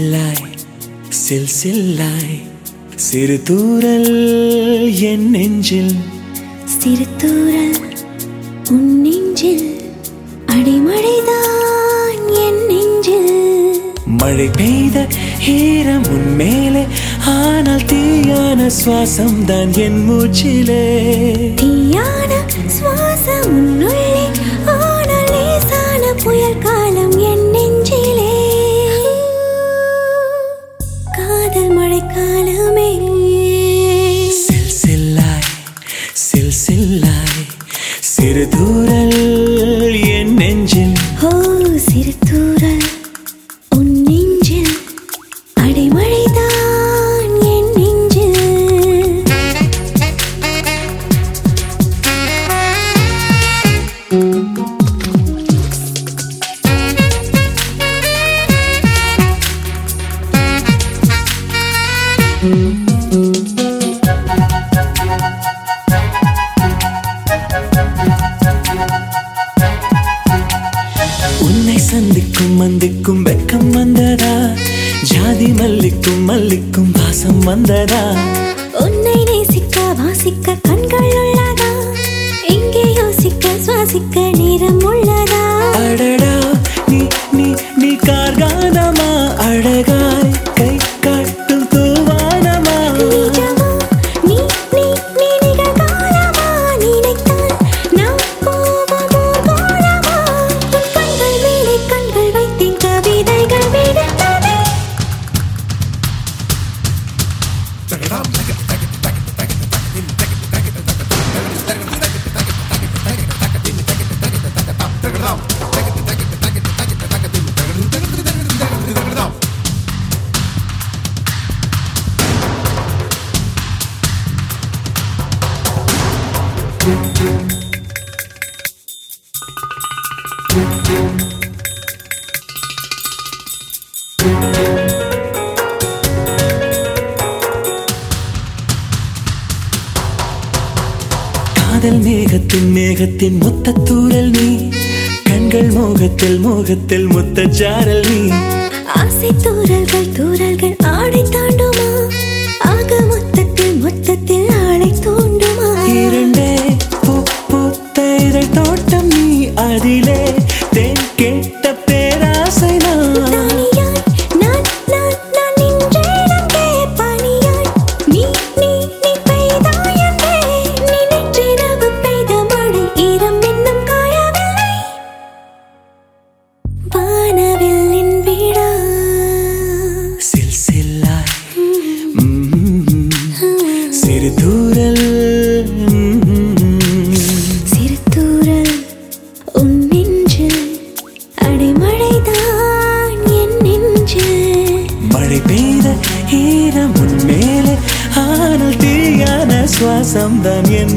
சில்லாய் சில் சில்லாய் சிறு தூரல் என் நெஞ்சில் சிறுத்தூரல் உன் நெஞ்சில் அடிமழைதான் என் நெஞ்சில் மழை பெய்த ஈரம் உன் மேலே ஆனால் தீயான சுவாசம் தான் என் மூச்சிலே தீயான சுவாசம் உன்னுள்ளே ஆனால் லேசான புயல் காலம் என் நெஞ்சிலே காதல் மழைக்காலமே சில் சில்லாய் சில் சில்லாய் சிறு தூரல் என் நெஞ்சில் ஓ சிறுத்தூரல் உன் நெஞ்சில் அடிமழைதான் என் நெஞ்சில் உன்னை சந்திக்கும் மந்திக்கும் வெக்கம் வந்ததா ஜாதி மல்லிக்கும் மல்லிக்கும் வாசம் வந்ததா உன்னை நேசிக்க வாசிக்க கண்கள் உள்ளதா எங்கே யோசிக்க சுவாசிக்க நேரம் உள்ளதா அடடா நீ நீ நீ கார்கானமா அழகாய் கை காட்டும் தூவானமா நிஜமா நீ நீ நீ நிகழ்காலமா நினைத்தால் நாம் போவோமோ கோலமா உன் கண்கள் மேலே கண்கள் வைத்தேன் கவிதைகள் விடுத்ததே காதல் மேகத்தின் மேகத்தின் மொத்த தூரல் நீ கண்கள் மோகத்தில் மோகத்தில் மொத்த ஜாரல் நீ ஆசை தூரல்கள் தூரல்கள் ஆடை தாண்டுமா ஆக மொத்தத்தில் மொத்தத்தில் ஆளை தூண்டுமா இரண்டே பூ பூத்த இதழ் தோட்டம் நீ அதிலே தேன் கேட்ட பேராசை நான் தானியாய் நான் நான் நான் நின்றேனங்கே பனியாய் நீ நீ நீ பெய்தாயங்கே நினைற்றிரவு பெய்த மழை ஈரம் இன்னும் காயவில்லை வானவில்லின் விழா சில் சில்லாய் ம்ம். சிறு தூரல் ம்ம். சிறுத்தூரல் உன் நெஞ்சில் அடிமழைதான் என் நெஞ்சில் மழை பெய்த ஈரம் உன் மேலே ஆனால் தீயான சுவாசம் தான் என்